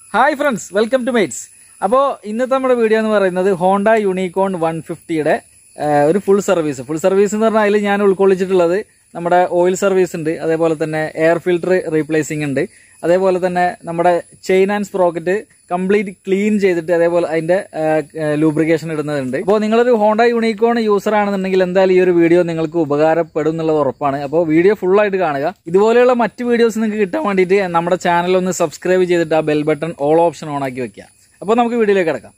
hi friends welcome to mates അപ്പോൾ ഇന്നത്തെ നമ്മുടെ വീഡിയോ എന്ന് പറയുന്നത് ഹോണ്ട യൂണിക്കോൺ വൺ ഫിഫ്റ്റിയുടെ ഒരു ഫുൾ സർവീസ് ഫുൾ സർവീസ് എന്ന് പറഞ്ഞാൽ അതിൽ ഞാൻ ഉൾക്കൊള്ളിച്ചിട്ടുള്ളത് നമ്മുടെ ഓയിൽ സർവീസ് ഉണ്ട് അതേപോലെ തന്നെ എയർ ഫിൽറ്റർ റീപ്ലേസിംഗ് ഉണ്ട് അതേപോലെ തന്നെ നമ്മുടെ chain and sprocket complete clean ചെയ്തിട്ട് അതേപോലെ അതിന്റെ ലൂബ്രിക്കേഷൻ ഇടുന്നതുണ്ട് അപ്പോൾ നിങ്ങളൊരു ഹോണ്ട യൂണിക്കോൺ യൂസർ ആണെന്നുണ്ടെങ്കിൽ എന്തായാലും ഈ ഒരു വീഡിയോ നിങ്ങൾക്ക് ഉപകാരപ്പെടും എന്നുള്ളത് ഉറപ്പാണ് അപ്പോൾ വീഡിയോ ഫുൾ ആയിട്ട് കാണുക ഇതുപോലെയുള്ള മറ്റ് വീഡിയോസ് നിങ്ങൾക്ക് കിട്ടാൻ വേണ്ടിയിട്ട് നമ്മുടെ ചാനൽ ഒന്ന് സബ്സ്ക്രൈബ് ചെയ്തിട്ട് ആ bell button all option on ആക്കി വെക്കുക അപ്പോൾ നമുക്ക് വീഡിയോയിലേക്ക് കിടക്കാം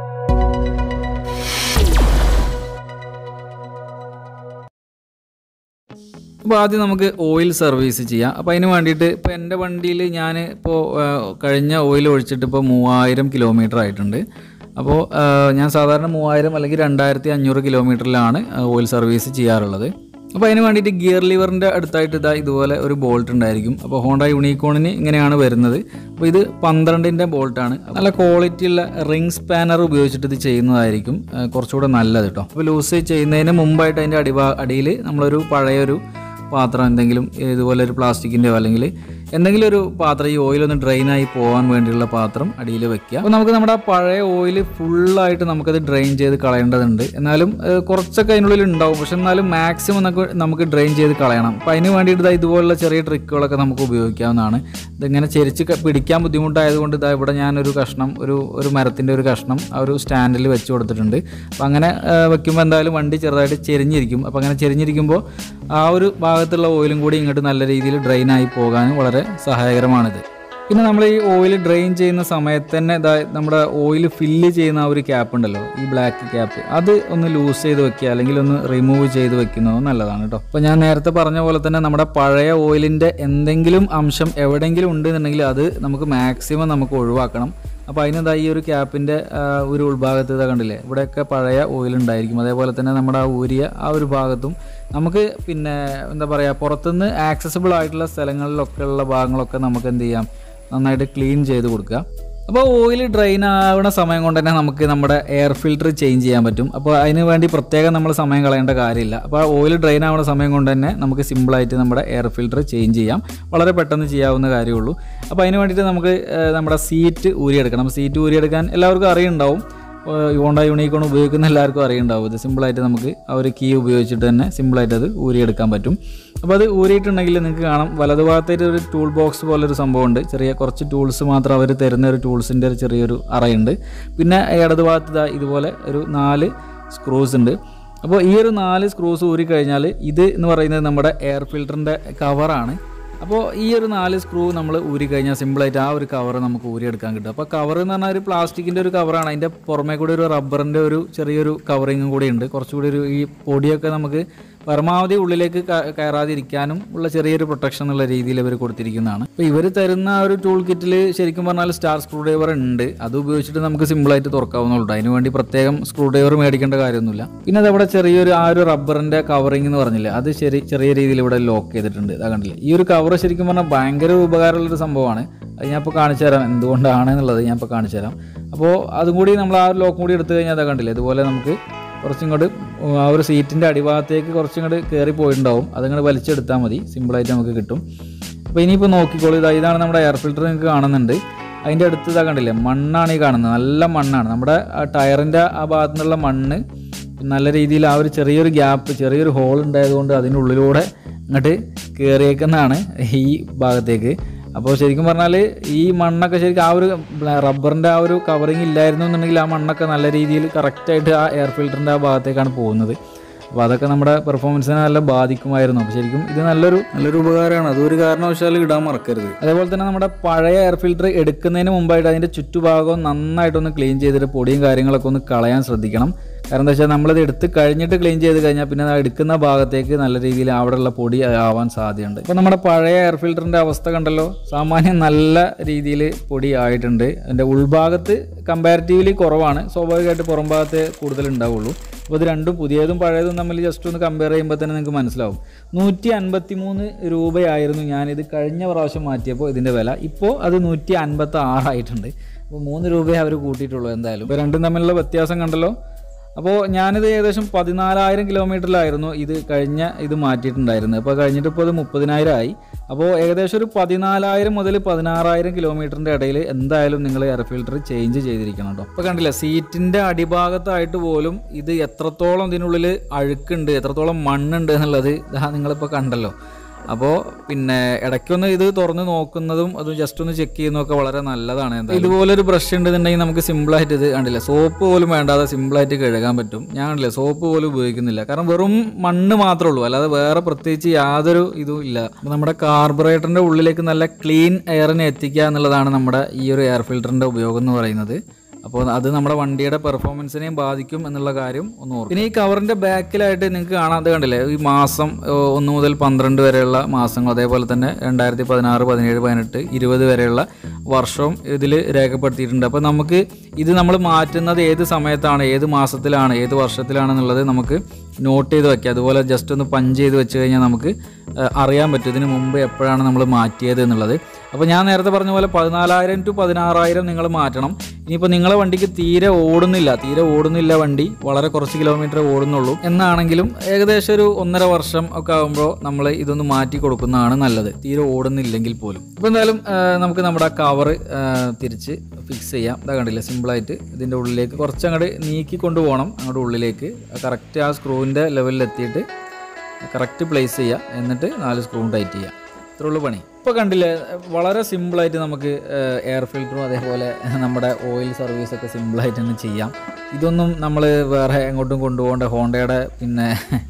അപ്പോൾ ആദ്യം നമുക്ക് ഓയിൽ സർവീസ് ചെയ്യാം അപ്പോൾ അതിന് വേണ്ടിയിട്ട് ഇപ്പോൾ എൻ്റെ വണ്ടിയിൽ ഞാൻ ഇപ്പോൾ കഴിഞ്ഞ ഓയിൽ ഒഴിച്ചിട്ട് ഇപ്പോൾ മൂവായിരം കിലോമീറ്റർ ആയിട്ടുണ്ട് അപ്പോൾ ആ, ഞാൻ സാധാരണ മൂവായിരം അല്ലെങ്കിൽ രണ്ടായിരത്തി അഞ്ഞൂറ് കിലോമീറ്ററിലാണ് ഓയിൽ സർവീസ് ചെയ്യാറുള്ളത് അപ്പോൾ അതിന് വേണ്ടിയിട്ട് ഗിയർ ലിവറിൻ്റെ അടുത്തായിട്ട് ഇതാ ഇതുപോലെ ഒരു ബോൾട്ട് ഉണ്ടായിരിക്കും അപ്പോൾ ഹോണ്ട യൂണിക്കോണിന് ഇങ്ങനെയാണ് വരുന്നത് അപ്പോൾ ഇത് പന്ത്രണ്ടിൻ്റെ ബോൾട്ടാണ് നല്ല ക്വാളിറ്റിയുള്ള റിംഗ് സ്പാനർ ഉപയോഗിച്ചിട്ട് ഇത് ചെയ്യുന്നതായിരിക്കും ആ, കുറച്ചുകൂടെ നല്ലത് കേട്ടോ അപ്പോൾ ലൂസ് ചെയ്യുന്നതിന് മുമ്പായിട്ട് അതിൻ്റെ അടിഭാ അടിയിൽ നമ്മളൊരു പഴയൊരു പാത്രം എന്തെങ്കിലും ഇതുപോലെ ഒരു പ്ലാസ്റ്റിക്കിൻ്റെയോ അല്ലെങ്കിൽ എന്തെങ്കിലും ഒരു പാത്രം ഈ ഓയിൽ ഒന്ന് ഡ്രെയിൻ ആയി പോകാൻ വേണ്ടിയുള്ള പാത്രം അടിയിൽ വെക്കുക അപ്പോൾ നമുക്ക് നമ്മുടെ ആ പഴയ ഓയിൽ ഫുള്ളായിട്ട് നമുക്കത് ഡ്രെയിൻ ചെയ്ത് കളയേണ്ടതുണ്ട് എന്നാലും ഏഹ്, കുറച്ചൊക്കെ അതിനുള്ളിൽ ഉണ്ടാവും പക്ഷെ എന്നാലും മാക്സിമം നമുക്ക് നമുക്ക് ഡ്രെയിൻ ചെയ്ത് കളയണം അപ്പോൾ അതിന് വേണ്ടിയിട്ട് ഇതാ ഇതുപോലുള്ള ചെറിയ ട്രിക്കുകളൊക്കെ നമുക്ക് ഉപയോഗിക്കാവുന്നതാണ് ഇതിങ്ങനെ ചെരിച്ച് ക- പിടിക്കാൻ ബുദ്ധിമുട്ടായതുകൊണ്ട് ഇതാ ഇവിടെ ഞാനൊരു കഷ്ണം ഒരു ഒരു മരത്തിൻ്റെ ഒരു കഷ്ണം ആ ഒരു സ്റ്റാൻഡിൽ വെച്ച് കൊടുത്തിട്ടുണ്ട് അപ്പോൾ അങ്ങനെ വെക്കുമ്പോൾ എന്തായാലും വണ്ടി ചെറുതായിട്ട് ചെരിഞ്ഞിരിക്കും അപ്പോൾ അങ്ങനെ ചെരിഞ്ഞിരിക്കുമ്പോൾ ആ ഒരു ഭാഗത്തുള്ള ഓയിലും കൂടി ഇങ്ങോട്ട് നല്ല രീതിയിൽ ഡ്രെയിൻ ആയി പോകാനും വളരെ സഹായകരമാണിത് പിന്നെ നമ്മൾ ഈ ഓയിൽ ഡ്രെയിൻ ചെയ്യുന്ന സമയത്ത് തന്നെ ഇതാ നമ്മുടെ ഓയിൽ ഫില്ല് ചെയ്യുന്ന ആ ഒരു ക്യാപ്പ് ഉണ്ടല്ലോ ഈ ബ്ലാക്ക് ക്യാപ്പ് അത് ഒന്ന് ലൂസ് ചെയ്ത് വെക്കുക അല്ലെങ്കിൽ ഒന്ന് റിമൂവ് ചെയ്ത് വെക്കുന്നത് നല്ലതാണ് കേട്ടോ അപ്പോൾ ഞാൻ നേരത്തെ പറഞ്ഞ പോലെ തന്നെ നമ്മുടെ പഴയ ഓയിലിൻ്റെ എന്തെങ്കിലും അംശം എവിടെയെങ്കിലും ഉണ്ടെന്നുണ്ടെങ്കിൽ അത് നമുക്ക് മാക്സിമം നമുക്ക് ഒഴിവാക്കണം അപ്പോൾ അതിനെന്താ ഈ ഒരു ക്യാപ്പിൻ്റെ ഒരു ഉൾഭാഗത്ത് ഇതാ കണ്ടില്ലേ ഇവിടെയൊക്കെ പഴയ ഓയിൽ ഉണ്ടായിരിക്കും അതേപോലെ തന്നെ നമ്മുടെ ആ ഊരിയ ആ ഒരു ഭാഗത്തും നമുക്ക് പിന്നെ എന്താ പറയുക പുറത്തുനിന്ന് ആക്സസിബിൾ ആയിട്ടുള്ള സ്ഥലങ്ങളിലൊക്കെ ഉള്ള ഭാഗങ്ങളൊക്കെ നമുക്ക് എന്ത് ചെയ്യാം നന്നായിട്ട് ക്ലീൻ ചെയ്ത് കൊടുക്കുക അപ്പോൾ ഓയിൽ ഡ്രെയിൻ ആവുന്ന സമയം കൊണ്ട് തന്നെ നമുക്ക് നമ്മുടെ എയർ ഫിൽറ്റർ ചേഞ്ച് ചെയ്യാൻ പറ്റും അപ്പോൾ അതിന് വേണ്ടി പ്രത്യേകം നമ്മൾ സമയം കളയേണ്ട കാര്യമില്ല അപ്പോൾ ഓയിൽ ഡ്രെയിൻ ആവുന്ന സമയം കൊണ്ട് തന്നെ നമുക്ക് സിമ്പിളായിട്ട് നമ്മുടെ എയർ ഫിൽറ്റർ ചേഞ്ച് ചെയ്യാം വളരെ പെട്ടെന്ന് ചെയ്യാവുന്ന കാര്യമുള്ളൂ അപ്പോൾ അതിന് വേണ്ടിയിട്ട് നമുക്ക് ഏഹ്, നമ്മുടെ സീറ്റ് ഊരിയെടുക്കണം സീറ്റ് ഊരിയെടുക്കാൻ എല്ലാവർക്കും അറിയുണ്ടാവും ഹോണ്ട യൂണിക്കോൺ ഉപയോഗിക്കുന്ന എല്ലാവർക്കും അറിയുണ്ടാവും ഇത് സിമ്പിളായിട്ട് നമുക്ക് ആ ഒരു കീ ഉപയോഗിച്ചിട്ട് തന്നെ സിമ്പിളായിട്ട് അത് ഊരിയെടുക്കാൻ പറ്റും അപ്പോൾ അത് ഊരിയിട്ടുണ്ടെങ്കിൽ നിങ്ങൾക്ക് കാണാം വലതുഭാഗത്തായിട്ട് ഒരു ടൂൾ ബോക്സ് പോലൊരു സംഭവമുണ്ട് ചെറിയ കുറച്ച് ടൂൾസ് മാത്രം അവർ തരുന്ന ഒരു ടൂൾസിൻ്റെ ഒരു ചെറിയൊരു അറയുണ്ട് പിന്നെ ഇടതുഭാഗത്ത് ഇതാ ഇതുപോലെ ഒരു നാല് സ്ക്രൂസ് ഉണ്ട് അപ്പോൾ ഈ ഒരു നാല് സ്ക്രൂസ് ഊരി കഴിഞ്ഞാൽ ഇത് എന്ന് പറയുന്നത് നമ്മുടെ എയർ ഫിൽറ്ററിൻ്റെ കവറാണ് അപ്പോൾ ഈ ഒരു നാല് സ്ക്രൂ നമ്മൾ ഊരി കഴിഞ്ഞാൽ സിമ്പിളായിട്ട് ആ ഒരു കവർ നമുക്ക് ഊരിയെടുക്കാൻ കിട്ടും അപ്പോൾ കവർ എന്ന് പറഞ്ഞാൽ ഒരു പ്ലാസ്റ്റിക്കിൻ്റെ ഒരു കവറാണ് അതിൻ്റെ പുറമേ കൂടി ഒരു റബ്ബറിൻ്റെ ഒരു ചെറിയൊരു കവറിങ്ങും കൂടി ഉണ്ട് കുറച്ചുകൂടി ഒരു ഈ പൊടിയൊക്കെ നമുക്ക് പരമാവധി ഉള്ളിലേക്ക് ക- കയറാതിരിക്കാനും ഉള്ള ചെറിയൊരു പ്രൊട്ടക്ഷൻ എന്നുള്ള രീതിയിൽ ഇവർ കൊടുത്തിരിക്കുന്നതാണ് അപ്പോൾ ഇവർ തരുന്ന ആ ഒരു ടൂൾ കിറ്റിൽ ശരിക്കും പറഞ്ഞാൽ സ്റ്റാർ സ്ക്രൂ ഡ്രൈവർ ഉണ്ട് അത് ഉപയോഗിച്ചിട്ട് നമുക്ക് സിമ്പിളായിട്ട് തുറക്കാവുന്നുള്ളൂ അതിന് വേണ്ടി പ്രത്യേകം സ്ക്രൂ ഡ്രൈവർ മേടിക്കേണ്ട കാര്യമൊന്നുമില്ല പിന്നെ അതവിടെ ചെറിയൊരു ആ ഒരു റബ്ബറിൻ്റെ കവറിങ് എന്ന് പറഞ്ഞില്ലേ അത് ശരി ചെറിയ രീതിയിൽ ഇവിടെ ലോക്ക് ചെയ്തിട്ടുണ്ട് ഇതാ കണ്ടില്ലേ ഈ ഒരു കവർ ശരിക്കും പറഞ്ഞാൽ ഭയങ്കര ഉപകാരമുള്ളൊരു സംഭവമാണ് അത് ഞാൻ ഇപ്പോൾ കാണിച്ചു തരാം എന്തുകൊണ്ടാണ് എന്നുള്ളത് ഞാൻ ഇപ്പോൾ കാണിച്ചു തരാം അപ്പോൾ അതും കൂടി നമ്മൾ ആ ഒരു ലോക്കും കൂടി എടുത്തു കഴിഞ്ഞാൽ അതാ കണ്ടില്ലേ ഇതുപോലെ നമുക്ക് കുറച്ചിങ്ങോട്ട് ആ ഒരു സീറ്റിൻ്റെ അടിഭാഗത്തേക്ക് കുറച്ചിങ്ങോട്ട് കയറി പോയിട്ടുണ്ടാവും അതങ്ങോട്ട് വലിച്ചെടുത്താൽ മതി സിമ്പിളായിട്ട് നമുക്ക് കിട്ടും അപ്പോൾ ഇനിയിപ്പോൾ നോക്കിക്കോളൂ ഇതാ ഇതാണ് നമ്മുടെ എയർ ഫിൽറ്റർ നിങ്ങൾക്ക് കാണുന്നുണ്ട് അതിൻ്റെ അടുത്ത് ഇതാ കണ്ടില്ലേ മണ്ണാണ് ഈ കാണുന്നത് നല്ല മണ്ണാണ് നമ്മുടെ ആ ടയറിൻ്റെ ആ ഭാഗത്തു നിന്നുള്ള മണ്ണ് നല്ല രീതിയിൽ ആ ഒരു ചെറിയൊരു ഗ്യാപ്പ് ചെറിയൊരു ഹോൾ ഉണ്ടായതുകൊണ്ട് അതിനുള്ളിലൂടെ ഇങ്ങോട്ട് കയറിയേക്കുന്നതാണ് ഈ ഭാഗത്തേക്ക് അപ്പോൾ ശരിക്കും പറഞ്ഞാൽ ഈ മണ്ണൊക്കെ ശരിക്കും ആ ഒരു റബ്ബറിൻ്റെ ആ ഒരു കവറിങ് ഇല്ലായിരുന്നു എന്നുണ്ടെങ്കിൽ ആ മണ്ണൊക്കെ നല്ല രീതിയിൽ കറക്റ്റായിട്ട് ആ എയർ ഫിൽറ്ററിൻ്റെ ആ ഭാഗത്തേക്കാണ് പോകുന്നത് അപ്പോൾ അതൊക്കെ നമ്മുടെ പെർഫോമൻസിനെ നല്ല ബാധിക്കുമായിരുന്നു അപ്പോൾ ശരിക്കും ഇത് നല്ലൊരു നല്ലൊരു ഉപകാരമാണ് അതൊരു കാരണവശാലും ഇടാൻ മറക്കരുത് അതേപോലെ തന്നെ നമ്മുടെ പഴയ എയർ ഫിൽറ്റർ എടുക്കുന്നതിന് മുമ്പായിട്ട് അതിൻ്റെ ചുറ്റുഭാഗവും നന്നായിട്ടൊന്ന് ക്ലീൻ ചെയ്തിട്ട് പൊടിയും കാര്യങ്ങളൊക്കെ ഒന്ന് കളയാൻ ശ്രദ്ധിക്കണം കാരണം എന്താ വെച്ചാൽ നമ്മളത് എടുത്ത് കഴിഞ്ഞിട്ട് ക്ലീൻ ചെയ്ത് കഴിഞ്ഞാൽ പിന്നെ അത് എടുക്കുന്ന ഭാഗത്തേക്ക് നല്ല രീതിയിൽ അവിടെയുള്ള പൊടി ആവാൻ സാധ്യതയുണ്ട് അപ്പോൾ നമ്മുടെ പഴയ എയർ ഫിൽറ്ററിൻ്റെ അവസ്ഥ കണ്ടല്ലോ സാമാന്യം നല്ല രീതിയിൽ പൊടി ആയിട്ടുണ്ട് അതിൻ്റെ ഉൾഭാഗത്ത് കമ്പാരിറ്റീവ്ലി കുറവാണ് സ്വാഭാവികമായിട്ട് പുറം ഭാഗത്തെ കൂടുതൽ ഉണ്ടാവുള്ളൂ അപ്പോൾ ഇത് രണ്ടും പുതിയതും പഴയതും തമ്മിൽ ജസ്റ്റ് ഒന്ന് കമ്പയർ ചെയ്യുമ്പോൾ തന്നെ നിങ്ങൾക്ക് മനസ്സിലാവും നൂറ്റി അൻപത്തി മൂന്ന് രൂപയായിരുന്നു ഞാനിത് കഴിഞ്ഞ പ്രാവശ്യം മാറ്റിയപ്പോൾ ഇതിൻ്റെ വില ഇപ്പോൾ അത് നൂറ്റി അൻപത്തി ആറായിട്ടുണ്ട് അപ്പോൾ മൂന്ന് രൂപയെ അവർ കൂട്ടിയിട്ടുള്ളൂ എന്തായാലും ഇപ്പോൾ രണ്ടും തമ്മിലുള്ള വ്യത്യാസം കണ്ടല്ലോ അപ്പോൾ ഞാനിത് ഏകദേശം പതിനാലായിരം കിലോമീറ്ററിലായിരുന്നു ഇത് കഴിഞ്ഞ ഇത് മാറ്റിയിട്ടുണ്ടായിരുന്നത് അപ്പോൾ കഴിഞ്ഞിട്ട് ഇപ്പോൾ ഇത് മുപ്പതിനായിരം ആയി അപ്പോൾ ഏകദേശം ഒരു പതിനാലായിരം മുതൽ പതിനാറായിരം കിലോമീറ്ററിൻ്റെ ഇടയിൽ എന്തായാലും നിങ്ങൾ എയർ ഫിൽറ്റർ ചേഞ്ച് ചെയ്തിരിക്കണം കേട്ടോ അപ്പോൾ കണ്ടില്ല സീറ്റിൻ്റെ അടിഭാഗത്തായിട്ട് പോലും ഇത് എത്രത്തോളം ഇതിനുള്ളിൽ അഴുക്കുണ്ട് എത്രത്തോളം മണ്ണുണ്ട് എന്നുള്ളത് ദാ നിങ്ങളിപ്പോൾ കണ്ടല്ലോ അപ്പോൾ പിന്നെ ഇടയ്ക്കൊന്ന് ഇത് തുറന്ന് നോക്കുന്നതും അത് ജസ്റ്റ് ഒന്ന് ചെക്ക് ചെയ്യുന്നതൊക്കെ വളരെ നല്ലതാണ് എന്തായാലും ഇതുപോലെ ഒരു ബ്രഷ് ഉണ്ടെന്നുണ്ടെങ്കിൽ നമുക്ക് സിമ്പിളായിട്ട് ഇത് കണ്ടില്ല സോപ്പ് പോലും വേണ്ടാതെ സിമ്പിളായിട്ട് കഴുകാൻ പറ്റും ഞാൻ കണ്ടില്ല സോപ്പ് പോലും ഉപയോഗിക്കുന്നില്ല കാരണം വെറും മണ്ണ് മാത്രമേ ഉള്ളൂ അല്ലാതെ വേറെ പ്രത്യേകിച്ച് യാതൊരു ഇതും ഇല്ല അപ്പോൾ നമ്മുടെ കാർബറേറ്ററിൻ്റെ ഉള്ളിലേക്ക് നല്ല ക്ലീൻ എയറിനെ എത്തിക്കുക എന്നുള്ളതാണ് നമ്മുടെ ഈ ഒരു എയർ ഫിൽറ്ററിൻ്റെ ഉപയോഗം എന്ന് പറയുന്നത് അപ്പോൾ അത് നമ്മുടെ വണ്ടിയുടെ പെർഫോമൻസിനെയും ബാധിക്കും എന്നുള്ള കാര്യം ഒന്ന് ഓർക്കും പിന്നെ ഈ കവറിൻ്റെ ബാക്കിലായിട്ട് നിങ്ങൾക്ക് കാണാതെ കണ്ടില്ലേ ഈ മാസം ഏ, ഒന്ന് മുതൽ പന്ത്രണ്ട് വരെയുള്ള മാസങ്ങൾ അതേപോലെ തന്നെ രണ്ടായിരത്തി പതിനാറ് പതിനേഴ് പതിനെട്ട് ഇരുപത് വരെയുള്ള വർഷവും ഇതിൽ രേഖപ്പെടുത്തിയിട്ടുണ്ട് അപ്പോൾ നമുക്ക് ഇത് നമ്മൾ മാറ്റുന്നത് ഏത് സമയത്താണ് ഏത് മാസത്തിലാണ് ഏത് വർഷത്തിലാണെന്നുള്ളത് നമുക്ക് നോട്ട് ചെയ്ത് വെക്കുക അതുപോലെ ജസ്റ്റ് ഒന്ന് പഞ്ച് ചെയ്ത് വെച്ച് കഴിഞ്ഞാൽ നമുക്ക് ഏ, അറിയാൻ പറ്റും ഇതിന് മുമ്പ് എപ്പോഴാണ് നമ്മൾ മാറ്റിയത് എന്നുള്ളത് അപ്പോൾ ഞാൻ നേരത്തെ പറഞ്ഞ പോലെ പതിനാലായിരം ടു പതിനാറായിരം നിങ്ങൾ മാറ്റണം ഇനിയിപ്പോൾ നിങ്ങളെ വണ്ടിക്ക് തീരെ ഓടുന്നില്ല തീരെ ഓടുന്നില്ല വണ്ടി വളരെ കുറച്ച് കിലോമീറ്റർ ഓടുന്നുള്ളൂ എന്നാണെങ്കിലും ഏകദേശം ഒരു ഒന്നര വർഷം ഒക്കെ ആകുമ്പോൾ നമ്മൾ ഇതൊന്ന് മാറ്റി കൊടുക്കുന്നതാണ് നല്ലത് തീരെ ഓടുന്നില്ലെങ്കിൽ പോലും ഇപ്പോൾ എന്തായാലും ആ, നമുക്ക് നമ്മുടെ ആ കവറ് തിരിച്ച് ഫിക്സ് ചെയ്യാം ഇതാ കണ്ടില്ല സിമ്പിളായിട്ട് ഇതിൻ്റെ ഉള്ളിലേക്ക് കുറച്ച് അങ്ങോട്ട് നീക്കി കൊണ്ടുപോകണം അങ്ങോട്ട് ഉള്ളിലേക്ക് കറക്റ്റ് ആ സ്ക്രൂവിൻ്റെ ലെവലിൽ എത്തിയിട്ട് കറക്റ്റ് പ്ലേസ് ചെയ്യുക എന്നിട്ട് നാല് സ്ക്രൂ ടൈറ്റ് ചെയ്യുക ഇത്രേ ഉള്ളൂ പണി ഇപ്പോൾ കണ്ടില്ലേ വളരെ സിമ്പിളായിട്ട് നമുക്ക് എയർ ഫിൽറ്ററും അതേപോലെ നമ്മുടെ ഓയിൽ സർവീസൊക്കെ സിമ്പിളായിട്ട് തന്നെ ചെയ്യാം ഇതൊന്നും നമ്മൾ വേറെ എങ്ങോട്ടും കൊണ്ടുപോകേണ്ട ഹോണ്ടയുടെ പിന്നെ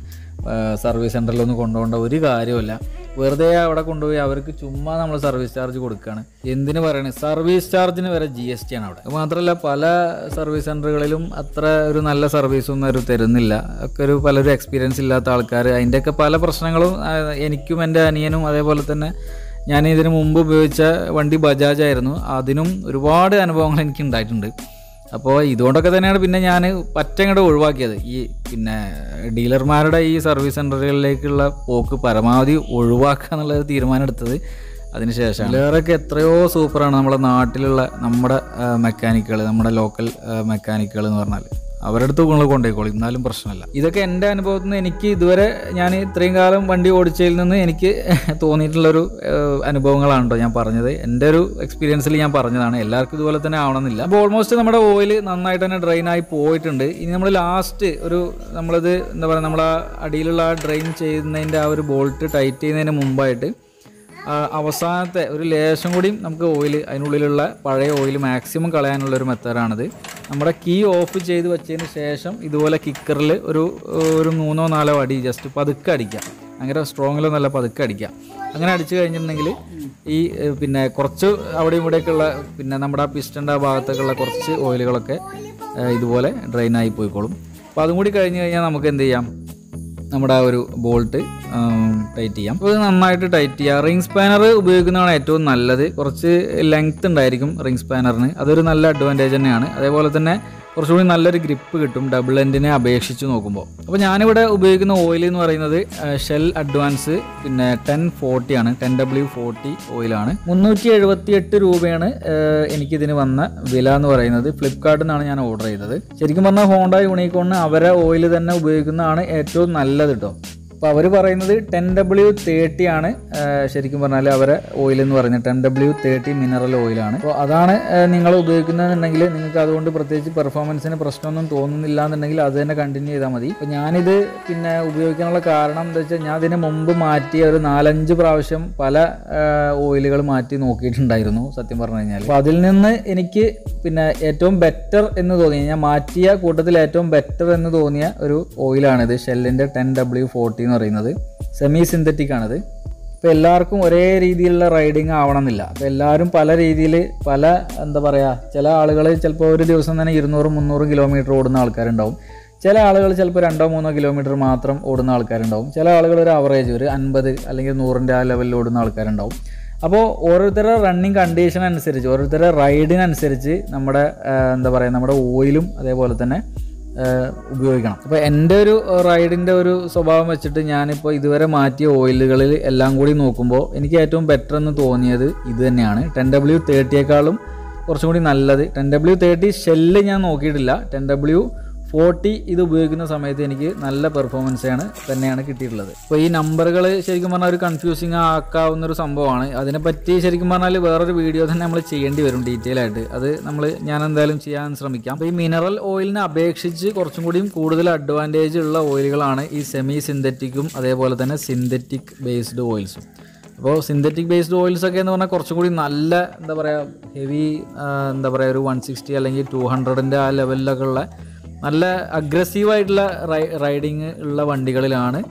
സർവീസ് സെൻറ്ററിലൊന്നും കൊണ്ടുപോകേണ്ട ഒരു കാര്യമില്ല വെറുതെ അവിടെ കൊണ്ടുപോയി അവർക്ക് ചുമ്മാ നമ്മൾ സർവീസ് ചാർജ് കൊടുക്കുകയാണ് എന്തിന് പറയണേ സർവീസ് ചാർജിന് വരെ ജി എസ് ടി ആണ് അവിടെ അത് മാത്രമല്ല പല സർവീസ് സെൻറ്ററുകളിലും അത്ര ഒരു നല്ല സർവീസൊന്നും അവർ തരുന്നില്ല ഒക്കെ ഒരു പലരും എക്സ്പീരിയൻസ് ഇല്ലാത്ത ആൾക്കാർ അതിൻ്റെയൊക്കെ പല പ്രശ്നങ്ങളും ആ, എനിക്കും എൻ്റെ അനിയനും അതേപോലെ തന്നെ ഞാൻ ഇതിന് മുമ്പ് ഉപയോഗിച്ച വണ്ടി ബജാജ് ആയിരുന്നു അതിനും ഒരുപാട് അനുഭവങ്ങൾ എനിക്ക് ഉണ്ടായിട്ടുണ്ട് അപ്പോൾ ഇതുകൊണ്ടൊക്കെ തന്നെയാണ് പിന്നെ ഞാൻ പറ്റങ്ങടെ ഒഴിവാക്കിയത് ഈ പിന്നെ ഡീലർമാരുടെ ഈ സർവീസ് സെൻ്ററുകളിലേക്കുള്ള പോക്ക് പരമാവധി ഒഴിവാക്കുക എന്നുള്ള തീരുമാനം എടുത്തത് അതിനുശേഷം ഡീലറൊക്കെ എത്രയോ സൂപ്പറാണ് നമ്മുടെ നാട്ടിലുള്ള നമ്മുടെ മെക്കാനിക്കുകൾ നമ്മുടെ ലോക്കൽ മെക്കാനിക്കുകൾ എന്ന് പറഞ്ഞാൽ അവരുടെ അടുത്ത് നിങ്ങൾ കൊണ്ടുപോയിക്കോളൂ എന്നാലും പ്രശ്നമല്ല ഇതൊക്കെ എൻ്റെ അനുഭവത്തിൽ നിന്ന് എനിക്ക് ഇതുവരെ ഞാൻ ഇത്രയും കാലം വണ്ടി ഓടിച്ചതിൽ നിന്ന് എനിക്ക് തോന്നിയിട്ടുള്ളൊരു ഏഹ്, അനുഭവങ്ങളാണ് കേട്ടോ ഞാൻ പറഞ്ഞത് എൻ്റെ ഒരു എക്സ്പീരിയൻസിൽ ഞാൻ പറഞ്ഞതാണ് എല്ലാവർക്കും ഇതുപോലെ തന്നെ ആവണമെന്നില്ല അപ്പോൾ ഓൾമോസ്റ്റ് നമ്മുടെ ഓയിൽ നന്നായിട്ട് തന്നെ ഡ്രെയിൻ ആയി പോയിട്ടുണ്ട് ഇനി നമ്മൾ ലാസ്റ്റ് ഒരു നമ്മളിത് എന്താ പറയുക നമ്മൾ ആ അടിയിലുള്ള ആ ഡ്രെയിൻ ചെയ്യുന്നതിൻ്റെ ആ ഒരു ബോൾട്ട് ടൈറ്റ് ചെയ്യുന്നതിന് മുമ്പായിട്ട് ആ, അവസാനത്തെ ഒരു ലേശം കൂടിയും നമുക്ക് ഓയിൽ അതിനുള്ളിലുള്ള പഴയ ഓയിൽ മാക്സിമം കളയാനുള്ള ഒരു മെത്തേഡാണിത് നമ്മുടെ കീ ഓഫ് ചെയ്ത് വെച്ചതിന് ശേഷം ഇതുപോലെ കിക്കറിൽ ഒരു ഒരു മൂന്നോ നാലോ അടി ജസ്റ്റ് പതുക്കെ അടിക്കാം അങ്ങനെ സ്ട്രോങ്ങിലോ നല്ല പതുക്കെ അടിക്കാം അങ്ങനെ അടിച്ചു കഴിഞ്ഞിട്ടുണ്ടെങ്കിൽ ഈ ഏഹ്, പിന്നെ കുറച്ച് അവിടെയും ഇവിടെയൊക്കെയുള്ള പിന്നെ നമ്മുടെ ആ പിസ്റ്റൻ്റെ ആ ഭാഗത്തൊക്കെയുള്ള കുറച്ച് ഓയിലുകളൊക്കെ ഏഹ്, ഇതുപോലെ ഡ്രെയിനായി പോയിക്കോളും അപ്പോൾ അതും കൂടി കഴിഞ്ഞ് കഴിഞ്ഞാൽ നമുക്ക് എന്ത് ചെയ്യാം നമ്മുടെ ആ ഒരു ബോൾട്ട് ടൈറ്റ് ചെയ്യാം അപ്പോൾ ഇത് നന്നായിട്ട് ടൈറ്റ് ചെയ്യുക റിംഗ് സ്പാനർ ഉപയോഗിക്കുന്നതാണ് ഏറ്റവും നല്ലത് കുറച്ച് ലെങ്ത് ഉണ്ടായിരിക്കും റിംഗ് സ്പാനറിന് അതൊരു നല്ല അഡ്വാൻറ്റേജ് തന്നെയാണ് അതേപോലെ തന്നെ കുറച്ചുകൂടി നല്ലൊരു ഗ്രിപ്പ് കിട്ടും ഡബിൾ എൻഡിനെ അപേക്ഷിച്ച് നോക്കുമ്പോൾ അപ്പോൾ ഞാനിവിടെ ഉപയോഗിക്കുന്ന ഓയിൽ എന്ന് പറയുന്നത് ഷെൽ അഡ്വാൻസ് പിന്നെ ടെൻ ഫോർട്ടി ആണ് ടെൻ ഡബ്ല്യു ഫോർട്ടി ഓയിലാണ് മുന്നൂറ്റി എഴുപത്തി എട്ട് രൂപയാണ് ഏഹ്, എനിക്കിതിന് വന്ന വില എന്ന് പറയുന്നത് ഫ്ലിപ്കാർട്ടിൽ നിന്നാണ് ഞാൻ ഓർഡർ ചെയ്തത് ശരിക്കും പറഞ്ഞാൽ ഹോണ്ട യൂണിക്കോണിന് അവരെ ഓയിൽ തന്നെ ഉപയോഗിക്കുന്നതാണ് ഏറ്റവും നല്ലത് കേട്ടോ അപ്പോൾ അവർ പറയുന്നത് ടെൻ ഡബ്ല്യു തേർട്ടി ആണ് ആ, ശരിക്കും പറഞ്ഞാൽ അവരെ ഓയിൽ എന്ന് പറയുന്നത് ടെൻ ഡബ്ല്യു തേർട്ടി മിനറൽ ഓയിലാണ് അപ്പോൾ അതാണ് ആ, നിങ്ങൾ ഉപയോഗിക്കുന്നതെന്നുണ്ടെങ്കിൽ നിങ്ങൾക്ക് അതുകൊണ്ട് പ്രത്യേകിച്ച് പെർഫോമൻസിന് പ്രശ്നമൊന്നും തോന്നുന്നില്ല എന്നുണ്ടെങ്കിൽ അത് തന്നെ കണ്ടിന്യൂ ചെയ്താൽ മതി അപ്പോൾ ഞാനിത് പിന്നെ ഉപയോഗിക്കാനുള്ള കാരണം എന്താ വെച്ചാൽ ഞാൻ ഇതിന് മുമ്പ് മാറ്റിയ ഒരു നാലഞ്ച് പ്രാവശ്യം പല ഓയിലുകൾ മാറ്റി നോക്കിയിട്ടുണ്ടായിരുന്നു സത്യം പറഞ്ഞു കഴിഞ്ഞാൽ അപ്പോൾ അതിൽ നിന്ന് എനിക്ക് പിന്നെ ഏറ്റവും ബെറ്റർ എന്ന് തോന്നിയ ഞാൻ മാറ്റിയ കൂട്ടത്തിൽ ഏറ്റവും ബെറ്റർ എന്ന് തോന്നിയ ഒരു ഓയിലാണിത് ഷെല്ലിൻ്റെ ടെൻ ഡബ്ല്യു ഫോർട്ടി എന്ന് പറയുന്നത് സെമി സിന്തറ്റിക് ആണിത് ഇപ്പോൾ എല്ലാവർക്കും ഒരേ രീതിയിലുള്ള റൈഡിങ് ആവണമെന്നില്ല അപ്പോൾ എല്ലാവരും പല രീതിയിൽ പല എന്താ പറയുക ചില ആളുകൾ ചിലപ്പോൾ ഒരു ദിവസം തന്നെ ഇരുന്നൂറ് മുന്നൂറ് കിലോമീറ്റർ ഓടുന്ന ആൾക്കാരുണ്ടാവും ചില ആളുകൾ ചിലപ്പോൾ രണ്ടോ മൂന്നോ കിലോമീറ്റർ മാത്രം ഓടുന്ന ആൾക്കാരുണ്ടാവും ചില ആളുകൾ ഒരു ആവറേജ് ഒരു അൻപത് അല്ലെങ്കിൽ നൂറിൻ്റെ ആ ലെവലിൽ ഓടുന്ന ആൾക്കാരുണ്ടാവും അപ്പോൾ ഓരോരുത്തരുടെ റണ്ണിങ് കണ്ടീഷൻ അനുസരിച്ച് ഓരോരുത്തരുടെ റൈഡിനനുസരിച്ച് നമ്മുടെ ആ, എന്താ പറയുക നമ്മുടെ ഓയിലും അതേപോലെ തന്നെ ആ, ഉപയോഗിക്കണം അപ്പോൾ എൻ്റെ ഒരു റൈഡിൻ്റെ ഒരു സ്വഭാവം വെച്ചിട്ട് ഞാനിപ്പോൾ ഇതുവരെ മാറ്റിയ ഓയിലുകളിൽ എല്ലാം കൂടി നോക്കുമ്പോൾ എനിക്ക് ഏറ്റവും ബെറ്റർ എന്ന് തോന്നിയത് ഇത് തന്നെയാണ് ടെൻ ഡബ്ല്യു തേർട്ടിയേക്കാളും കുറച്ചും കൂടി നല്ലത് ടെൻ ഡബ്ല്യു തേർട്ടി ഷെല്ല് ഞാൻ നോക്കിയിട്ടില്ല ടെൻ ഡബ്ല്യു ഫോർട്ടി ഇത് ഉപയോഗിക്കുന്ന സമയത്ത് എനിക്ക് നല്ല പെർഫോമൻസ് ആണ് തന്നെയാണ് കിട്ടിയിട്ടുള്ളത് അപ്പോൾ ഈ നമ്പറുകൾ ശരിക്കും പറഞ്ഞാൽ ഒരു കൺഫ്യൂസിങ് ആക്കാവുന്ന ഒരു സംഭവമാണ് അതിനെപ്പറ്റി ശരിക്കും പറഞ്ഞാൽ വേറൊരു വീഡിയോ തന്നെ നമ്മൾ ചെയ്യേണ്ടി വരും ഡീറ്റെയിൽ ആയിട്ട് അത് നമ്മൾ ഞാൻ എന്തായാലും ചെയ്യാൻ ശ്രമിക്കാം അപ്പോൾ ഈ മിനറൽ ഓയിലിനെ അപേക്ഷിച്ച് കുറച്ചും കൂടിയും കൂടുതൽ അഡ്വാൻറ്റേജ് ഉള്ള ഓയിലുകളാണ് ഈ സെമി സിന്തറ്റിക്കും അതേപോലെ തന്നെ സിന്തറ്റിക് ബേസ്ഡ് ഓയിൽസും അപ്പോൾ സിന്തറ്റിക് ബേസ്ഡ് ഓയിൽസ് ഒക്കെ എന്ന് പറഞ്ഞാൽ കുറച്ചും കൂടി നല്ല എന്താ പറയുക ഹെവി എന്താ പറയുക ഒരു വൺ സിക്സ്റ്റി അല്ലെങ്കിൽ ടു ഹൺഡ്രഡിൻ്റെ ആ ലെവലിലൊക്കെ ഉള്ള നല്ല അഗ്രസീവായിട്ടുള്ള റൈ റൈഡിങ് ഉള്ള വണ്ടികളിലാണ്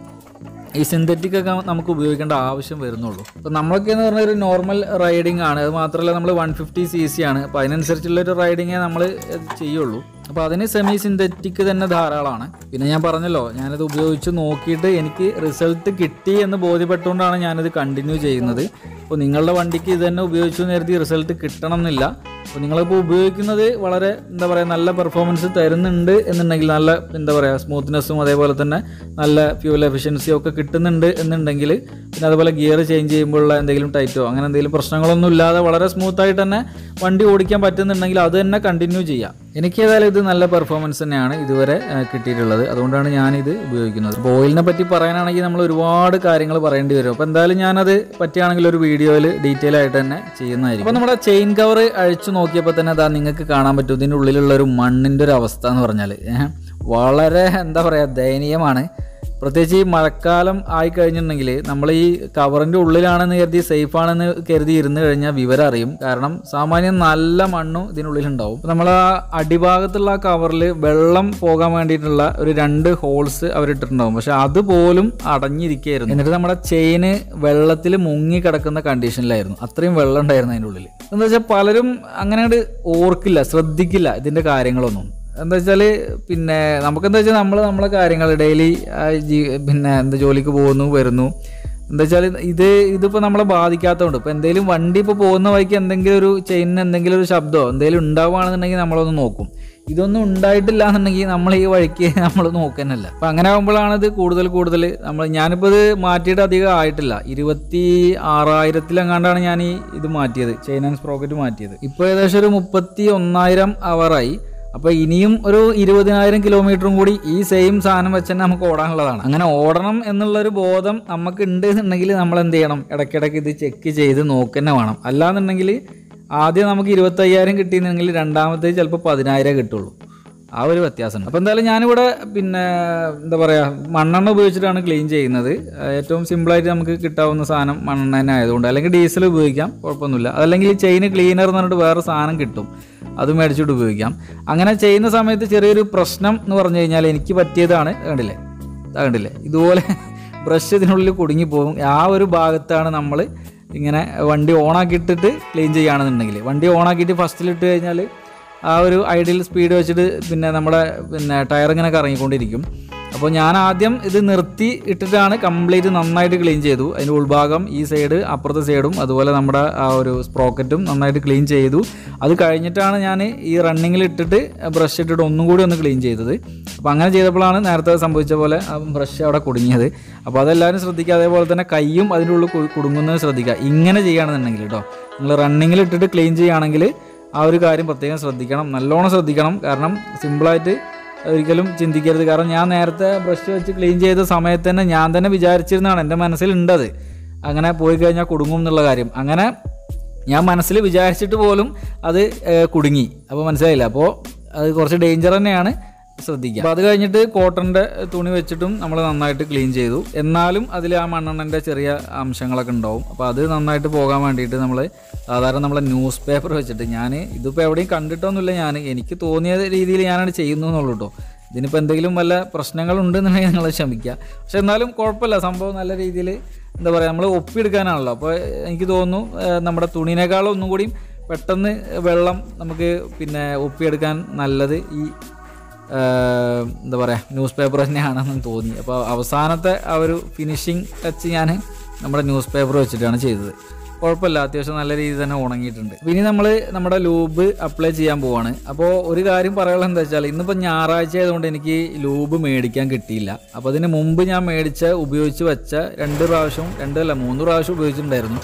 ഈ സിന്തറ്റിക് ഒക്കെ നമുക്ക് ഉപയോഗിക്കേണ്ട ആവശ്യം വരുന്നുള്ളൂ അപ്പോൾ നമ്മളൊക്കെ എന്ന് പറഞ്ഞാൽ ഒരു നോർമൽ റൈഡിങ് ആണ് അത് മാത്രമല്ല നമ്മൾ വൺ ഫിഫ്റ്റി സി സി ആണ് അപ്പോൾ അതിനനുസരിച്ചുള്ള ഒരു റൈഡിങ്ങേ നമ്മൾ ചെയ്യുള്ളൂ അപ്പോൾ അതിന് സെമി സിന്തറ്റിക് തന്നെ ധാരാളമാണ് പിന്നെ ഞാൻ പറഞ്ഞല്ലോ ഞാനത് ഉപയോഗിച്ച് നോക്കിയിട്ട് എനിക്ക് റിസൾട്ട് കിട്ടി എന്ന് ബോധ്യപ്പെട്ടുകൊണ്ടാണ് ഞാനത് കണ്ടിന്യൂ ചെയ്യുന്നത് അപ്പോൾ നിങ്ങളുടെ വണ്ടിക്ക് ഇത് തന്നെ ഉപയോഗിച്ചു എന്ന് കരുതി റിസൾട്ട് കിട്ടണം എന്നില്ല അപ്പോൾ നിങ്ങളിപ്പോൾ ഉപയോഗിക്കുന്നത് വളരെ എന്താ പറയുക നല്ല പെർഫോമൻസ് തരുന്നുണ്ട് എന്നുണ്ടെങ്കിൽ നല്ല എന്താ പറയുക സ്മൂത്ത്നെസ്സും അതേപോലെ തന്നെ നല്ല ഫ്യൂൽ എഫിഷ്യൻസിയും ഒക്കെ കിട്ടുന്നുണ്ട് എന്നുണ്ടെങ്കിൽ പിന്നെ അതുപോലെ ഗിയർ ചേഞ്ച് ചെയ്യുമ്പോഴുള്ള എന്തെങ്കിലും ടൈറ്റോ അങ്ങനെ എന്തെങ്കിലും പ്രശ്നങ്ങളൊന്നും ഇല്ലാതെ വളരെ സ്മൂത്തായിട്ട് തന്നെ വണ്ടി ഓടിക്കാൻ പറ്റുന്നുണ്ടെങ്കിൽ അത് തന്നെ കണ്ടിന്യൂ ചെയ്യാം എനിക്ക് ഏതായാലും ഇത് നല്ല പെർഫോമൻസ് തന്നെയാണ് ഇതുവരെ ആ, കിട്ടിയിട്ടുള്ളത് അതുകൊണ്ടാണ് ഞാനിത് ഉപയോഗിക്കുന്നത് അപ്പോൾ ഓയിലിനെ പറ്റി പറയാനാണെങ്കിൽ നമ്മൾ ഒരുപാട് കാര്യങ്ങൾ പറയേണ്ടി വരും അപ്പോൾ എന്തായാലും ഞാനത് പറ്റുകയാണെങ്കിൽ ഒരു വീഡിയോയിൽ ഡീറ്റെയിൽ ആയിട്ട് തന്നെ ചെയ്യുന്നതായിരിക്കും അപ്പോൾ നമ്മുടെ ചെയിൻ കവർ അഴിച്ചു നോക്കിയപ്പോൾ തന്നെ അതാ നിങ്ങൾക്ക് കാണാൻ പറ്റും ഇതിൻ്റെ ഉള്ളിലുള്ള ഒരു മണ്ണിൻ്റെ ഒരു അവസ്ഥ എന്ന് പറഞ്ഞാൽ ഏഹ്, വളരെ എന്താ പറയുക ദയനീയമാണ് പ്രത്യേകിച്ച് ഈ മഴക്കാലം ആയി കഴിഞ്ഞിട്ടുണ്ടെങ്കിൽ നമ്മൾ ഈ കവറിൻ്റെ ഉള്ളിലാണെന്ന് കരുതി സേഫ് ആണെന്ന് കരുതി ഇരുന്ന് കഴിഞ്ഞാൽ വിവരം അറിയും കാരണം സാമാന്യം നല്ല മണ്ണും ഇതിനുള്ളിലുണ്ടാവും നമ്മൾ ആ അടിഭാഗത്തുള്ള ആ കവറിൽ വെള്ളം പോകാൻ വേണ്ടിയിട്ടുള്ള ഒരു രണ്ട് ഹോൾസ് അവരിട്ടിട്ടുണ്ടാവും പക്ഷെ അതുപോലും അടഞ്ഞിരിക്കുകയായിരുന്നു എന്നിട്ട് നമ്മുടെ ചെയിന് വെള്ളത്തിൽ മുങ്ങി കിടക്കുന്ന കണ്ടീഷനിലായിരുന്നു അത്രയും വെള്ളം ഉണ്ടായിരുന്നു അതിൻ്റെ ഉള്ളിൽ എന്താ വെച്ചാൽ പലരും അങ്ങനെ അങ്ങട് ഓർക്കില്ല ശ്രദ്ധിക്കില്ല ഇതിൻ്റെ കാര്യങ്ങളൊന്നും എന്താ വെച്ചാൽ പിന്നെ നമുക്കെന്താ വെച്ചാൽ നമ്മൾ നമ്മളെ കാര്യങ്ങൾ ഡെയിലി പിന്നെ എന്താ ജോലിക്ക് പോകുന്നു വരുന്നു എന്താ വെച്ചാൽ ഇത് ഇതിപ്പോൾ നമ്മളെ ബാധിക്കാത്തതുകൊണ്ട് ഇപ്പോൾ എന്തെങ്കിലും വണ്ടി ഇപ്പോൾ പോകുന്ന വഴിക്ക് എന്തെങ്കിലും ഒരു ചെയിനിന് എന്തെങ്കിലും ഒരു ശബ്ദമോ എന്തെങ്കിലും ഉണ്ടാവുകയാണെന്നുണ്ടെങ്കിൽ നമ്മളൊന്ന് നോക്കും ഇതൊന്നും ഉണ്ടായിട്ടില്ല എന്നുണ്ടെങ്കിൽ നമ്മൾ ഈ വഴിക്ക് നമ്മൾ നോക്കാനല്ല അപ്പം അങ്ങനെ ആകുമ്പോഴാണ് ഇത് കൂടുതൽ കൂടുതൽ നമ്മൾ ഞാനിപ്പോൾ ഇത് മാറ്റിയിട്ട് അധികം ആയിട്ടില്ല ഇരുപത്തി ആറായിരത്തിലെങ്ങാണ്ടാണ് ഞാൻ ഈ ഇത് മാറ്റിയത് ചെയിൻ ആൻഡ് സ്പ്രോക്കറ്റ് മാറ്റിയത് ഇപ്പോൾ ഏകദേശം ഒരു മുപ്പത്തി ഒന്നായിരം അവറായി അപ്പോൾ ഇനിയും ഒരു ഇരുപതിനായിരം കിലോമീറ്ററും കൂടി ഈ സെയിം സാധനം വെച്ച് തന്നെ നമുക്ക് ഓടാനുള്ളതാണ് അങ്ങനെ ഓടണം എന്നുള്ളൊരു ബോധം നമുക്ക് ഉണ്ട് എന്നുണ്ടെങ്കിൽ നമ്മൾ എന്ത് ചെയ്യണം ഇടയ്ക്കിടയ്ക്ക് ഇത് ചെക്ക് ചെയ്ത് നോക്കന്നെ വേണം അല്ലാന്നുണ്ടെങ്കിൽ ആദ്യം നമുക്ക് ഇരുപത്തയ്യായിരം കിട്ടിയെന്നുണ്ടെങ്കിൽ രണ്ടാമത്തേത് ചിലപ്പോൾ പതിനായിരം കിട്ടുള്ളൂ ആ ഒരു വ്യത്യാസമുണ്ട് അപ്പോൾ എന്തായാലും ഞാനിവിടെ പിന്നെ എന്താ പറയുക മണ്ണെണ്ണ ഉപയോഗിച്ചിട്ടാണ് ക്ലീൻ ചെയ്യുന്നത് ആ, ഏറ്റവും സിമ്പിളായിട്ട് നമുക്ക് കിട്ടാവുന്ന സാധനം മണ്ണെണ്ണ തന്നെ ആയതുകൊണ്ട് അല്ലെങ്കിൽ ഡീസൽ ഉപയോഗിക്കാം കുഴപ്പമൊന്നുമില്ല അതല്ലെങ്കിൽ ചെയിൻ ക്ലീനർ എന്ന് പറഞ്ഞിട്ട് വേറെ സാധനം കിട്ടും അത് മേടിച്ചിട്ട് ഉപയോഗിക്കാം അങ്ങനെ ചെയ്യുന്ന സമയത്ത് ചെറിയൊരു പ്രശ്നം എന്ന് പറഞ്ഞു കഴിഞ്ഞാൽ എനിക്ക് പറ്റിയതാണ് കണ്ടില്ലേ ഇതാ കണ്ടില്ലേ ഇതുപോലെ ബ്രഷ് ഇതിനുള്ളിൽ കുടുങ്ങി പോകും ആ ഒരു ഭാഗത്താണ് നമ്മൾ ഇങ്ങനെ വണ്ടി ഓണാക്കിയിട്ടിട്ട് ക്ലീൻ ചെയ്യുകയാണെന്നുണ്ടെങ്കിൽ വണ്ടി ഓണാക്കിയിട്ട് ഫസ്റ്റിലിട്ട് കഴിഞ്ഞാൽ ആ ഒരു ഐഡിയൽ സ്പീഡ് വെച്ചിട്ട് പിന്നെ നമ്മുടെ പിന്നെ ടയർ ഇങ്ങനെ കറങ്ങിക്കൊണ്ടിരിക്കും അപ്പോൾ ഞാൻ ആദ്യം ഇത് നിർത്തി ഇട്ടിട്ടാണ് കംപ്ലീറ്റ് നന്നായിട്ട് ക്ലീൻ ചെയ്തു അതിൻ്റെ ഉൾഭാഗം ഈ സൈഡ് അപ്പുറത്തെ സൈഡും അതുപോലെ നമ്മുടെ ആ ഒരു സ്പ്രോക്കറ്റും നന്നായിട്ട് ക്ലീൻ ചെയ്തു അത് കഴിഞ്ഞിട്ടാണ് ഞാൻ ഈ റണ്ണിങ്ങിൽ ഇട്ടിട്ട് ബ്രഷ് ഇട്ടിട്ട് ഒന്നും കൂടി ഒന്ന് ക്ലീൻ ചെയ്തത് അപ്പോൾ അങ്ങനെ ചെയ്തപ്പോഴാണ് നേരത്തെ സംഭവിച്ച പോലെ ആ ബ്രഷ് അവിടെ കുടുങ്ങിയത് അപ്പോൾ അതെല്ലാവരും ശ്രദ്ധിക്കുക അതേപോലെ തന്നെ കൈയും അതിൻ്റെ ഉള്ളിൽ കു- കുടുങ്ങുന്നത് ശ്രദ്ധിക്കുക ഇങ്ങനെ ചെയ്യുകയാണെന്നുണ്ടെങ്കിൽ കേട്ടോ നിങ്ങൾ റണ്ണിങ്ങിൽ ഇട്ടിട്ട് ക്ലീൻ ചെയ്യുകയാണെങ്കിൽ ആ ഒരു കാര്യം പ്രത്യേകം ശ്രദ്ധിക്കണം നല്ലോണം ശ്രദ്ധിക്കണം കാരണം സിമ്പിളായിട്ട് ഒരിക്കലും ചിന്തിക്കരുത് കാരണം ഞാൻ നേരത്തെ ബ്രഷ് വെച്ച് ക്ലീൻ ചെയ്ത സമയത്ത് തന്നെ ഞാൻ തന്നെ വിചാരിച്ചിരുന്നതാണ് എൻ്റെ മനസ്സിലുണ്ടത് അങ്ങനെ പോയി കഴിഞ്ഞാൽ കുടുങ്ങും എന്നുള്ള കാര്യം അങ്ങനെ ഞാൻ മനസ്സിൽ വിചാരിച്ചിട്ട് പോലും അത് ഏഹ്, കുടുങ്ങി അപ്പോൾ മനസ്സിലായില്ല അപ്പോൾ അത് കുറച്ച് ഡേഞ്ചർ തന്നെയാണ് ശ്രദ്ധിക്കുക അപ്പോൾ അത് കഴിഞ്ഞിട്ട് കോട്ടൻ്റെ തുണി വെച്ചിട്ടും നമ്മൾ നന്നായിട്ട് ക്ലീൻ ചെയ്തു എന്നാലും അതിൽ ആ മണ്ണെണ്ണൻ്റെ ചെറിയ അംശങ്ങളൊക്കെ ഉണ്ടാവും അപ്പോൾ അത് നന്നായിട്ട് പോകാൻ വേണ്ടിയിട്ട് നമ്മൾ സാധാരണ നമ്മളെ ന്യൂസ് പേപ്പർ വെച്ചിട്ട് ഞാൻ ഇതിപ്പോൾ എവിടെയും കണ്ടിട്ടൊന്നുമില്ല ഞാൻ എനിക്ക് തോന്നിയ രീതിയിൽ ഞാനാണ് ചെയ്യുന്നു എന്നുള്ളൂ കേട്ടോ ഇതിനിപ്പോൾ എന്തെങ്കിലും വല്ല പ്രശ്നങ്ങളുണ്ടെന്നുണ്ടെങ്കിൽ നിങ്ങൾ ക്ഷമിക്കുക പക്ഷെ എന്നാലും കുഴപ്പമില്ല സംഭവം നല്ല രീതിയിൽ എന്താ പറയുക നമ്മൾ ഒപ്പിയെടുക്കാനാണല്ലോ അപ്പോൾ എനിക്ക് തോന്നുന്നു ഏഹ്, നമ്മുടെ തുണിനേക്കാളും ഒന്നും കൂടിയും പെട്ടെന്ന് വെള്ളം നമുക്ക് പിന്നെ ഒപ്പിയെടുക്കാൻ നല്ലത് ഈ ഏഹ്, എന്താ പറയുക ന്യൂസ് പേപ്പർ തന്നെയാണെന്ന് തോന്നി അപ്പോൾ അവസാനത്തെ ആ ഒരു ഫിനിഷിങ് ടച്ച് ഞാൻ നമ്മുടെ ന്യൂസ് പേപ്പർ വെച്ചിട്ടാണ് ചെയ്തത് കുഴപ്പമില്ല അത്യാവശ്യം നല്ല രീതിയിൽ തന്നെ ഉണങ്ങിയിട്ടുണ്ട് അപ്പോൾ ഇനി നമ്മൾ നമ്മുടെ ലൂബ് അപ്ലൈ ചെയ്യാൻ പോവാണ് അപ്പോൾ ഒരു കാര്യം പറയാനുള്ളത് എന്താ വെച്ചാൽ ഇന്നിപ്പോൾ ഞായറാഴ്ച ആയതുകൊണ്ട് എനിക്ക് ലൂബ് മേടിക്കാൻ കിട്ടിയില്ല അപ്പോൾ അതിന് മുമ്പ് ഞാൻ മേടിച്ച ഉപയോഗിച്ച് വെച്ച രണ്ട് പ്രാവശ്യം രണ്ട് അല്ല മൂന്ന് പ്രാവശ്യം ഉപയോഗിച്ചിട്ടുണ്ടായിരുന്നു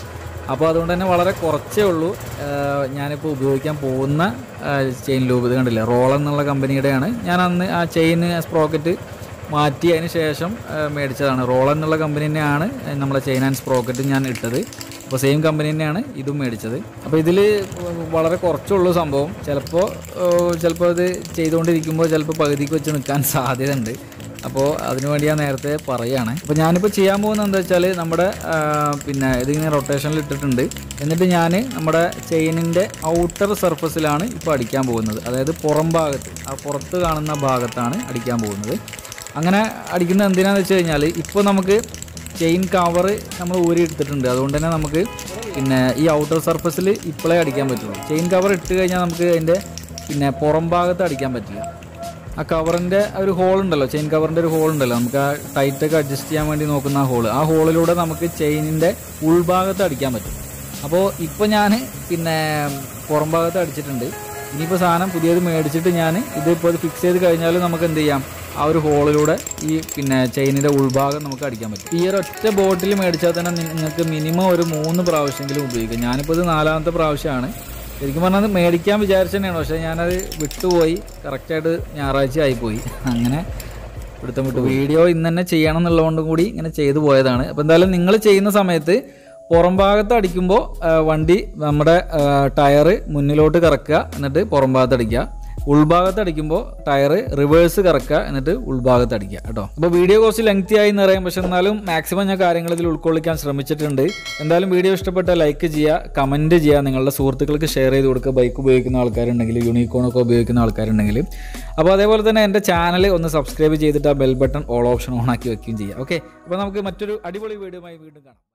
അപ്പോൾ അതുകൊണ്ട് തന്നെ വളരെ കുറച്ചേ ഉള്ളൂ ആഹ് ഞാനിപ്പോൾ ഉപയോഗിക്കാൻ പോകുന്ന ചെയിൻ ലൂബ് ഇത് കണ്ടില്ലേ റോൾ എന്നുള്ള കമ്പനിയുടെയാണ് ഞാൻ അന്ന് ആ ചെയിൻ സ്പ്രോക്കറ്റ് മാറ്റി അതിന് ശേഷം ആഹ് മേടിച്ചതാണ് റോൾ എന്നുള്ള കമ്പനി തന്നെയാണ് നമ്മളെ ചെയിൻ ആൻഡ് സ്പ്രോക്കറ്റ് ഞാൻ ഇട്ടത് അപ്പോൾ സെയിം കമ്പനി തന്നെയാണ് ഇതും മേടിച്ചത് അപ്പോൾ ഇതിൽ വളരെ കുറച്ചുള്ളൂ സംഭവം ചിലപ്പോൾ ചിലപ്പോൾ ഇത് ചെയ്തുകൊണ്ടിരിക്കുമ്പോൾ ചിലപ്പോൾ പകുതിക്ക് വെച്ച് നിൽക്കാൻ സാധ്യതയുണ്ട് അപ്പോൾ അതിനു വേണ്ടി ഞാൻ നേരത്തെ പറയുകയാണ് അപ്പോൾ ഞാനിപ്പോൾ ചെയ്യാൻ പോകുന്നത് എന്താ വെച്ചാൽ നമ്മുടെ ആ, പിന്നെ ഇതിങ്ങനെ റൊട്ടേഷനിൽ ഇട്ടിട്ടുണ്ട് എന്നിട്ട് ഞാൻ നമ്മുടെ ചെയിനിൻ്റെ ഔട്ടർ സർഫസിലാണ് ഇപ്പോൾ അടിക്കാൻ പോകുന്നത് അതായത് പുറം ഭാഗത്ത് ആ പുറത്ത് കാണുന്ന ഭാഗത്താണ് അടിക്കാൻ പോകുന്നത് അങ്ങനെ അടിക്കുന്നത് എന്തിനാന്ന് വെച്ച് കഴിഞ്ഞാൽ ഇപ്പോൾ നമുക്ക് ചെയിൻ കവർ നമ്മൾ ഊരി എടുത്തിട്ടുണ്ട് അതുകൊണ്ട് തന്നെ നമുക്ക് പിന്നെ ഈ ഔട്ടർ സർഫസിൽ ഇപ്പോഴേ അടിക്കാൻ പറ്റുള്ളൂ ചെയിൻ കവർ ഇട്ട് കഴിഞ്ഞാൽ നമുക്ക് അതിൻ്റെ പിന്നെ പുറം ഭാഗത്ത് അടിക്കാൻ പറ്റില്ല ആ കവറിൻ്റെ ഒരു ഹോൾ ഉണ്ടല്ലോ ചെയിൻ കവറിൻ്റെ ഒരു ഹോൾ ഉണ്ടല്ലോ നമുക്ക് ആ ടൈറ്റൊക്കെ അഡ്ജസ്റ്റ് ചെയ്യാൻ വേണ്ടി നോക്കുന്ന ആ ഹോൾ ആ ഹോളിലൂടെ നമുക്ക് ചെയിനിൻ്റെ ഉൾഭാഗത്ത് അടിക്കാൻ പറ്റും അപ്പോൾ ഇപ്പോൾ ഞാൻ പിന്നെ പുറം ഭാഗത്ത് അടിച്ചിട്ടുണ്ട് ഇനിയിപ്പോൾ സാധനം പുതിയത് മേടിച്ചിട്ട് ഞാൻ ഇതിപ്പോൾ ഇത് ഫിക്സ് ചെയ്ത് കഴിഞ്ഞാൽ നമുക്ക് എന്ത് ചെയ്യാം ആ ഒരു ഹോളിലൂടെ ഈ പിന്നെ ചെയിനിൻ്റെ ഉൾഭാഗം നമുക്ക് അടിക്കാൻ പറ്റും ഈ ഒരു ഒറ്റ ബോട്ടിൽ മേടിച്ചാൽ തന്നെ നിങ്ങൾക്ക് മിനിമം ഒരു മൂന്ന് പ്രാവശ്യമെങ്കിലും ഉപയോഗിക്കാം ഞാനിപ്പോൾ ഇത് നാലാമത്തെ പ്രാവശ്യമാണ് ശരിക്കും പറഞ്ഞാൽ മേടിക്കാൻ വിചാരിച്ചു തന്നെയാണ് പക്ഷേ ഞാനത് വിട്ടുപോയി കറക്റ്റായിട്ട് ഞായറാഴ്ച ആയിപ്പോയി അങ്ങനെ പിടുത്തം വിട്ടു വീഡിയോ ഇന്ന് തന്നെ ചെയ്യണം എന്നുള്ളതുകൊണ്ടും കൂടി ഇങ്ങനെ ചെയ്തു പോയതാണ് അപ്പോൾ എന്തായാലും നിങ്ങൾ ചെയ്യുന്ന സമയത്ത് പുറം ഭാഗത്ത് അടിക്കുമ്പോൾ ആ, വണ്ടി നമ്മുടെ ടയറ് മുന്നിലോട്ട് കറക്കുക എന്നിട്ട് പുറം ഭാഗത്ത് അടിക്കുക ഉൾഭാഗത്ത് അടിക്കുമ്പോൾ ടയറ് റിവേഴ്സ് കറക്കുക എന്നിട്ട് ഉൾഭാഗത്ത് അടിക്കുക കേട്ടോ അപ്പോൾ വീഡിയോ കുറച്ച് ലെങ്തി ആയി എന്നറിയാം പക്ഷെ എന്നാലും മാക്സിമം ഞാൻ കാര്യങ്ങൾ ഇതിൽ ഉൾക്കൊള്ളിക്കാൻ ശ്രമിച്ചിട്ടുണ്ട് എന്തായാലും വീഡിയോ ഇഷ്ടപ്പെട്ട ലൈക്ക് ചെയ്യുക കമൻറ്റ് ചെയ്യുക നിങ്ങളുടെ സുഹൃത്തുക്കൾക്ക് ഷെയർ ചെയ്ത് കൊടുക്കുക ബൈക്ക് ഉപയോഗിക്കുന്ന ആൾക്കാരുണ്ടെങ്കിൽ യൂണിക്കോണൊക്കെ ഉപയോഗിക്കുന്ന ആൾക്കാരുണ്ടെങ്കിൽ അപ്പോൾ അതേപോലെ തന്നെ എൻ്റെ ചാനൽ ഒന്ന് സബ്സ്ക്രൈബ് ചെയ്തിട്ട് ആ bell button all option on ആക്കി വെക്കുകയും ചെയ്യുക ഓക്കെ അപ്പോൾ നമുക്ക് മറ്റൊരു അടിപൊളി വീഡിയോയുമായി വീണ്ടും കാണാം